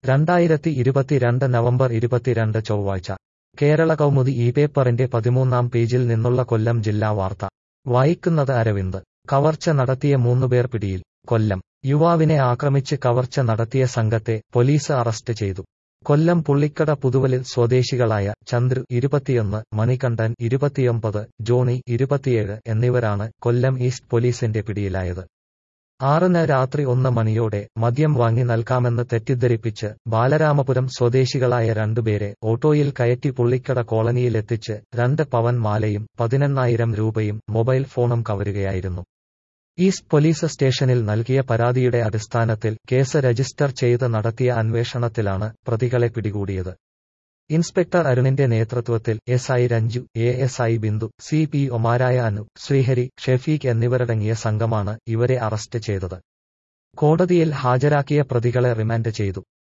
രണ്ടായിരത്തി ഇരുപത്തിരണ്ട് നവംബർ ഇരുപത്തിരണ്ട് ചൊവ്വാഴ്ച കേരള കൗമുദി ഈ പേപ്പറിന്റെ പതിമൂന്നാം പേജിൽ നിന്നുള്ള കൊല്ലം ജില്ലാ വാർത്ത വായിക്കുന്നത് അരവിന്ദ് കവർച്ച നടത്തിയ മൂന്നുപേർ പിടിയിൽ കൊല്ലം യുവാവിനെ ആക്രമിച്ച് കവർച്ച നടത്തിയ സംഘത്തെ പോലീസ് അറസ്റ്റ് ചെയ്തു കൊല്ലം പുള്ളിക്കട പുതുവലിൽ സ്വദേശികളായ ചന്ദ്രു ഇരുപത്തിയൊന്ന് മണികണ്ഠൻ ഇരുപത്തിയൊമ്പത് ജോണി ഇരുപത്തിയേഴ് എന്നിവരാണ് കൊല്ലം ഈസ്റ്റ് പോലീസിന്റെ പിടിയിലായത് ആറിന് രാത്രി ഒന്ന് മണിയോടെ മദ്യം വാങ്ങി നൽകാമെന്ന് തെറ്റിദ്ധരിപ്പിച്ച് ബാലരാമപുരം സ്വദേശികളായ രണ്ടുപേരെ ഓട്ടോയിൽ കയറ്റി പുള്ളിക്കട കോളനിയിലെത്തിച്ച് രണ്ട് പവൻ മാലയും പതിനെണ്ണായിരം രൂപയും മൊബൈൽ ഫോണും കവരുകയായിരുന്നു ഈസ്റ്റ് പോലീസ് സ്റ്റേഷനിൽ നൽകിയ പരാതിയുടെ അടിസ്ഥാനത്തിൽ കേസ് രജിസ്റ്റർ ചെയ്ത് നടത്തിയ അന്വേഷണത്തിലാണ് പ്രതികളെ പിടികൂടിയത് ഇൻസ്പെക്ടർ അരുണിന്റെ നേതൃത്വത്തിൽ S I Ranju A S I Bindu C P ഒമാരായ അനു ശ്രീഹരി ഷെഫീഖ് എന്നിവരടങ്ങിയ സംഘമാണ് ഇവരെ അറസ്റ്റ് ചെയ്തത് കോടതിയിൽ ഹാജരാക്കിയ പ്രതികളെ റിമാൻഡ് ചെയ്തു